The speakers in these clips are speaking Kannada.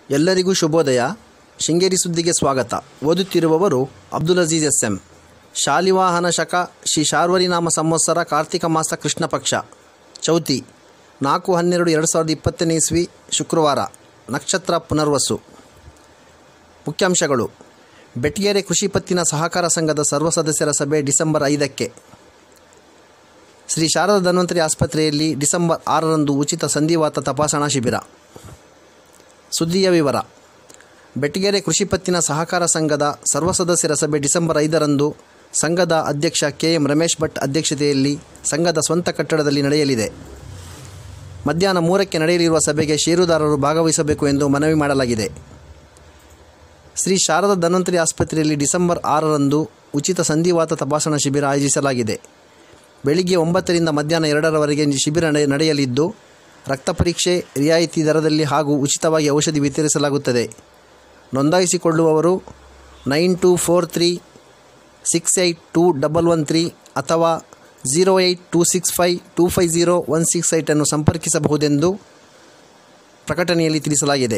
ಎಲ್ಲರಿಗೂ ಶುಭೋದಯ ಶೃಂಗೇರಿ ಸುದ್ದಿಗೆ ಸ್ವಾಗತ ಓದುತ್ತಿರುವವರು ಅಬ್ದುಲ್ ಅಜೀಜ್ ಎಸ್ ಎಂ ಶಾಲಿವಾಹನ ಶಕ ಶ್ರೀ ಶಾರ್ವರಿನಾಮ ಸಂವತ್ಸರ ಕಾರ್ತಿಕ ಮಾಸ ಕೃಷ್ಣ ಪಕ್ಷ ಚೌತಿ ನಾಲ್ಕು ಹನ್ನೆರಡು ಎರಡು ಸಾವಿರದ ಇಪ್ಪತ್ತನೇ ಇಸ್ವಿ ಶುಕ್ರವಾರ ನಕ್ಷತ್ರ ಪುನರ್ವಸು ಮುಖ್ಯಾಂಶಗಳು ಬೆಟಗೇರೆ ಕೃಷಿ ಪತ್ತಿನ ಸಹಕಾರ ಸಂಘದ ಸರ್ವ ಸದಸ್ಯರ ಸಭೆ ಡಿಸೆಂಬರ್ ಐದಕ್ಕೆ ಶ್ರೀ ಶಾರದಾ ಧನ್ವಂತರಿ ಆಸ್ಪತ್ರೆಯಲ್ಲಿ ಡಿಸೆಂಬರ್ ಆರರಂದು ಉಚಿತ ಸಂಧಿವಾತ ತಪಾಸಣಾ ಶಿಬಿರ ಸುದ್ದಿಯ ವಿವರ ಬೆಟಗೇರೆ ಕೃಷಿ ಪತ್ತಿನ ಸಹಕಾರ ಸಂಘದ ಸರ್ವ ಸದಸ್ಯರ ಸಭೆ ಡಿಸೆಂಬರ್ ಐದರಂದು ಸಂಘದ ಅಧ್ಯಕ್ಷ ಕೆ ಎಂ ರಮೇಶ್ ಭಟ್ ಅಧ್ಯಕ್ಷತೆಯಲ್ಲಿ ಸಂಘದ ಸ್ವಂತ ಕಟ್ಟಡದಲ್ಲಿ ನಡೆಯಲಿದೆ ಮಧ್ಯಾಹ್ನ ಮೂರಕ್ಕೆ ನಡೆಯಲಿರುವ ಸಭೆಗೆ ಷೇರುದಾರರು ಭಾಗವಹಿಸಬೇಕು ಎಂದು ಮನವಿ ಮಾಡಲಾಗಿದೆ ಶ್ರೀ ಶಾರದಾ ಧನ್ವಂತರಿ ಆಸ್ಪತ್ರೆಯಲ್ಲಿ ಡಿಸೆಂಬರ್ ಆರರಂದು ಉಚಿತ ಸಂಧಿವಾತ ತಪಾಸಣಾ ಶಿಬಿರ ಆಯೋಜಿಸಲಾಗಿದೆ ಬೆಳಿಗ್ಗೆ ಒಂಬತ್ತರಿಂದ ಮಧ್ಯಾಹ್ನ ಎರಡರವರೆಗೆ ಶಿಬಿರ ನಡೆ- ನಡೆಯಲಿದ್ದು ರಕ್ತ ಪರೀಕ್ಷೆ ರಿಯಾಯಿತಿ ದರದಲ್ಲಿ ಹಾಗೂ ಉಚಿತವಾಗಿ ಔಷಧಿ ವಿತರಿಸಲಾಗುತ್ತದೆ ನೋಂದಾಯಿಸಿಕೊಳ್ಳುವವರು nine two four three six eight two double one three ಅಥವಾ zero eight two six five two five zero one six ಏಯ್ಟನ್ನು ಸಂಪರ್ಕಿಸಬಹುದೆಂದು ಪ್ರಕಟಣೆಯಲ್ಲಿ ತಿಳಿಸಲಾಗಿದೆ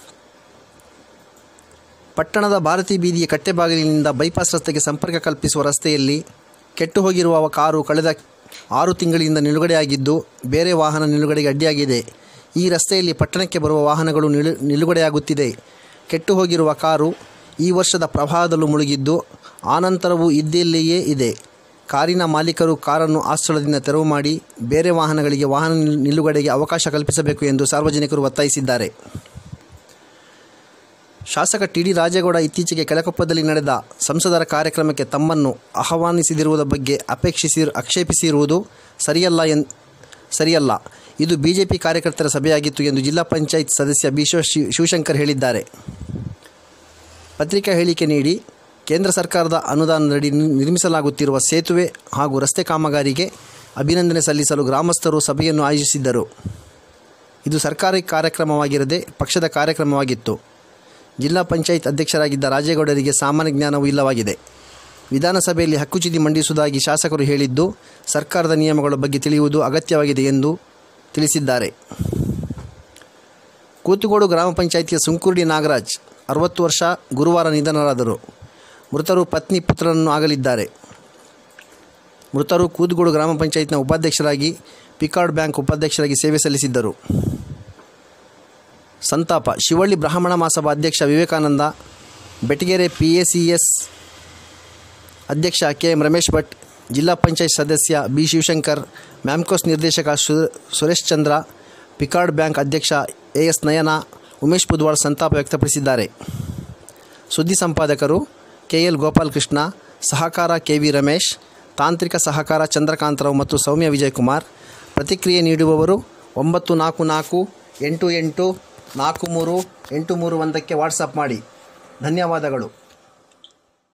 ಪಟ್ಟಣದ ಭಾರತಿ ಬೀದಿಯ ಕಟ್ಟೆಬಾಗಿಲಿನಿಂದ ಬೈಪಾಸ್ ರಸ್ತೆಗೆ ಸಂಪರ್ಕ ಕಲ್ಪಿಸುವ ರಸ್ತೆಯಲ್ಲಿ ಕೆಟ್ಟು ಹೋಗಿರುವ ಕಾರು ಕಳೆದ ಆರು ತಿಂಗಳಿಂದ ನಿಲುಗಡೆಯಾಗಿದ್ದು ಬೇರೆ ವಾಹನ ನಿಲುಗಡೆಗೆ ಅಡ್ಡಿಯಾಗಿದೆ ಈ ರಸ್ತೆಯಲ್ಲಿ ಪಟ್ಟಣಕ್ಕೆ ಬರುವ ವಾಹನಗಳು ನಿಲು ನಿಲುಗಡೆಯಾಗುತ್ತಿದೆ ಕೆಟ್ಟು ಹೋಗಿರುವ ಕಾರು ಈ ವರ್ಷದ ಪ್ರವಾಹದಲ್ಲೂ ಮುಳುಗಿದ್ದು ಆನಂತರವೂ ಇದ್ದಲ್ಲಿಯೇ ಇದೆ ಕಾರಿನ ಮಾಲೀಕರು ಕಾರನ್ನು ಆ ಸ್ಥಳದಿಂದ ತೆರವು ಮಾಡಿ ಬೇರೆ ವಾಹನಗಳಿಗೆ ವಾಹನ ನಿಲ್- ನಿಲುಗಡೆಗೆ ಅವಕಾಶ ಕಲ್ಪಿಸಬೇಕು ಎಂದು ಸಾರ್ವಜನಿಕರು ಒತ್ತಾಯಿಸಿದ್ದಾರೆ ಶಾಸಕ ಟಿ ಡಿ ರಾಜೇಗೌಡ ಇತ್ತೀಚೆಗೆ ಕೆಳಕೊಪ್ಪದಲ್ಲಿ ನಡೆದ ಸಂಸದರ ಕಾರ್ಯಕ್ರಮಕ್ಕೆ ತಮ್ಮನ್ನು ಆಹ್ವಾನಿಸದಿರುವುದರ ಬಗ್ಗೆ ಅಪೇಕ್ಷಿಸಿ ಆಕ್ಷೇಪಿಸಿರುವುದು ಸರಿಯಲ್ಲ ಎನ್ ಸರಿಯಲ್ಲ ಇದು ಬಿಜೆಪಿ ಕಾರ್ಯಕರ್ತರ ಸಭೆಯಾಗಿತ್ತು ಎಂದು ಜಿಲ್ಲಾ ಪಂಚಾಯತ್ ಸದಸ್ಯ ಬಿ ಶಿವ ಶಿವ- ಶಿವಶಂಕರ್ ಹೇಳಿದ್ದಾರೆ ಪತ್ರಿಕಾ ಹೇಳಿಕೆ ನೀಡಿ ಕೇಂದ್ರ ಸರ್ಕಾರದ ಅನುದಾನದಡಿ ನಿ- ನಿರ್ಮಿಸಲಾಗುತ್ತಿರುವ ಸೇತುವೆ ಹಾಗೂ ರಸ್ತೆ ಕಾಮಗಾರಿಗೆ ಅಭಿನಂದನೆ ಸಲ್ಲಿಸಲು ಗ್ರಾಮಸ್ಥರು ಸಭೆಯನ್ನು ಆಯೋಜಿಸಿದ್ದರು ಇದು ಸರ್ಕಾರಿ ಕಾರ್ಯಕ್ರಮವಾಗಿರದೆ ಪಕ್ಷದ ಕಾರ್ಯಕ್ರಮವಾಗಿತ್ತು ಜಿಲ್ಲಾ ಪಂಚಾಯತ್ ಅಧ್ಯಕ್ಷರಾಗಿದ್ದ ರಾಜೇಗೌಡರಿಗೆ ಸಾಮಾನ್ಯ ಜ್ಞಾನವೂ ಇಲ್ಲವಾಗಿದೆ ವಿಧಾನಸಭೆಯಲ್ಲಿ ಹಕ್ಕುಚ್ಯುತಿ ಮಂಡಿಸುವುದಾಗಿ ಶಾಸಕರು ಹೇಳಿದ್ದು ಸರ್ಕಾರದ ನಿಯಮಗಳ ಬಗ್ಗೆ ತಿಳಿಯುವುದು ಅಗತ್ಯವಾಗಿದೆ ಎಂದು ತಿಳಿಸಿದ್ದಾರೆ ಕೂತುಗೋಡು ಗ್ರಾಮ ಪಂಚಾಯಿತಿಯ ಸುಂಕುರ್ಡಿ ನಾಗರಾಜ್ ಅರವತ್ತು ವರ್ಷ ಗುರುವಾರ ನಿಧನರಾದರು ಮೃತರು ಪತ್ನಿ ಪುತ್ರನನ್ನು ಆಗಲಿದ್ದಾರೆ ಮೃತರು ಕೂತುಗೋಡು ಗ್ರಾಮ ಪಂಚಾಯತ್ನ ಉಪಾಧ್ಯಕ್ಷರಾಗಿ ಪಿಕಾರ್ಡ್ ಬ್ಯಾಂಕ್ ಉಪಾಧ್ಯಕ್ಷರಾಗಿ ಸೇವೆ ಸಲ್ಲಿಸಿದ್ದರು ಸಂತಾಪ ಶಿವಳ್ಳಿ ಬ್ರಾಹ್ಮಣ ಮಹಾಸಭಾ ಅಧ್ಯಕ್ಷ Vivekananda Betagere P A C S ಅಧ್ಯಕ್ಷ ಕೆ ಎಂ ರಮೇಶ್ ಭಟ್ ಜಿಲ್ಲಾ ಪಂಚಾಯತ್ ಸದಸ್ಯ ಬಿ ಶಿವಶಂಕರ್ ಮ್ಯಾಮ್ಕೋಸ್ ನಿರ್ದೇಶಕ ಸು ಸುರೇಶ್ ಚಂದ್ರ ಪಿಕಾರ್ಡ್ ಬ್ಯಾಂಕ್ ಅಧ್ಯಕ್ಷ ಎ ಎಸ್ ನಯನ ಉಮೇಶ್ ಬುದ್ವಾಳ್ ಸಂತಾಪ ವ್ಯಕ್ತಪಡಿಸಿದ್ದಾರೆ ಸುದ್ದಿ ಸಂಪಾದಕರು ಕೆ ಎಲ್ ಗೋಪಾಲಕೃಷ್ಣ ಸಹಕಾರ ಕೆ ವಿ ರಮೇಶ್ ತಾಂತ್ರಿಕ ಸಹಕಾರ ಚಂದ್ರಕಾಂತರಾವ್ ಮತ್ತು ಸೌಮ್ಯ ವಿಜಯಕುಮಾರ್ ಪ್ರತಿಕ್ರಿಯೆ ನೀಡುವವರು ಒಂಬತ್ತು ನಾಲ್ಕು ನಾಲ್ಕು ಎಂಟು ಎಂಟು ನಾಲ್ಕು ಮೂರು ಎಂಟು ಮೂರು ಒಂದಕ್ಕೆ ವಾಟ್ಸಪ್ ಮಾಡಿ ಧನ್ಯವಾದಗಳು